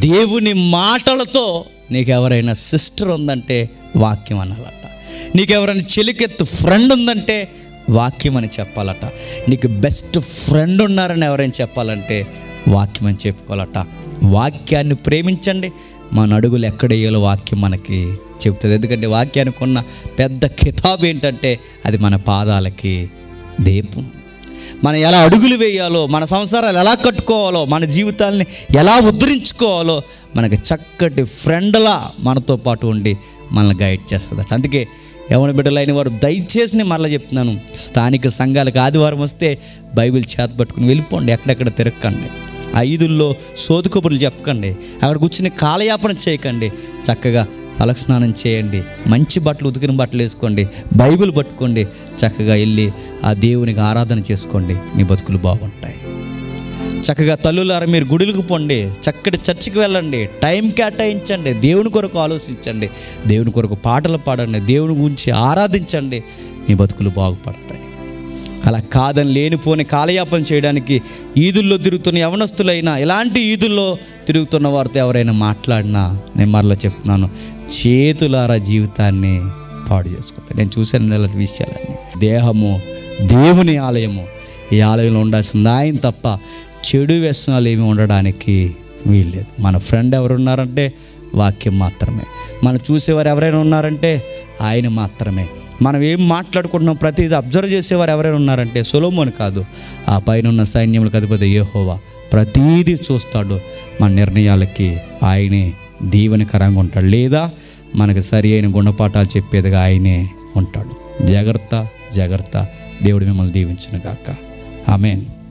దేవుని మాటలతో నీకు ఎవరైనా సిస్టర్ ఉందంటే వాక్యం అనాలట నీకు ఎవరైనా చెలికెత్తు ఫ్రెండ్ ఉందంటే వాక్యం అని చెప్పాలట నీకు బెస్ట్ ఫ్రెండ్ ఉన్నారని ఎవరైనా చెప్పాలంటే వాక్యం అని చెప్పుకోవాలట వాక్యాన్ని ప్రేమించండి మన అడుగులు ఎక్కడేయాలో వాక్యం మనకి చెబుతుంది ఎందుకంటే వాక్యానికి ఉన్న పెద్ద కితాబ్ ఏంటంటే అది మన పాదాలకి దీపం మనం ఎలా అడుగులు వేయాలో మన సంసారాలు ఎలా కట్టుకోవాలో మన జీవితాల్ని ఎలా ఉద్ధరించుకోవాలో మనకి చక్కటి ఫ్రెండ్లా మనతో పాటు ఉండి మనల్ని గైడ్ చేస్తుందట అందుకే యవన బిడ్డలైన వారు దయచేసి నేను మరలా చెప్తున్నాను స్థానిక సంఘాలకు ఆదివారం వస్తే బైబిల్ చేత పట్టుకుని వెళ్ళిపోండి ఎక్కడెక్కడ తిరగకండి ఐదుల్లో సోదు కబుర్లు చెప్పకండి అక్కడ కూర్చుని కాలయాపన చేయకండి చక్కగా తలస్నానం చేయండి మంచి బట్టలు ఉతికిన బట్టలు వేసుకోండి బైబిల్ పట్టుకోండి చక్కగా వెళ్ళి ఆ దేవునికి ఆరాధన చేసుకోండి మీ బతుకులు బాగుంటాయి చక్కగా తల్లులారా మీరు గుడులకు పొండి చక్కటి చర్చికి వెళ్ళండి టైం కేటాయించండి దేవుని కొరకు ఆలోచించండి దేవుని కొరకు పాటలు పాడండి దేవుని గురించి ఆరాధించండి మీ బతుకులు బాగుపడతాయి అలా కాదని లేనిపోని కాలయాపన చేయడానికి ఈదుల్లో తిరుగుతున్న యవనస్తులైనా ఇలాంటి ఈదుల్లో తిరుగుతున్న వారితో ఎవరైనా మాట్లాడినా నేను మరలా చెప్తున్నాను చేతులారా జీవితాన్ని పాడు చేసుకుంటాను నేను చూశాను ఇలాంటి విషయాలన్నీ దేహము దేవుని ఆలయము ఈ ఆలయంలో ఉండాల్సింది ఆయన తప్ప చెడు వ్యసనాలు ఏమి ఉండడానికి వీల్లేదు మన ఫ్రెండ్ ఎవరున్నారంటే వాక్యం మాత్రమే మనం చూసేవారు ఎవరైనా ఉన్నారంటే ఆయన మాత్రమే మనం ఏం మాట్లాడుకుంటున్నాం ప్రతిదీ అబ్జర్వ్ చేసేవారు ఎవరైనా ఉన్నారంటే సొలోమోని కాదు ఆ పైన ఉన్న సైన్యములకు అధిపతి యెహోవా ప్రతీదీ చూస్తాడు మన నిర్ణయాలకి ఆయనే దీవెనకరంగా ఉంటాడు లేదా మనకు సరి అయిన గుణపాఠాలు చెప్పేదిగా ఆయనే ఉంటాడు జాగ్రత్త జాగ్రత్త దేవుడు మిమ్మల్ని దీవించును గాక ఆమెన్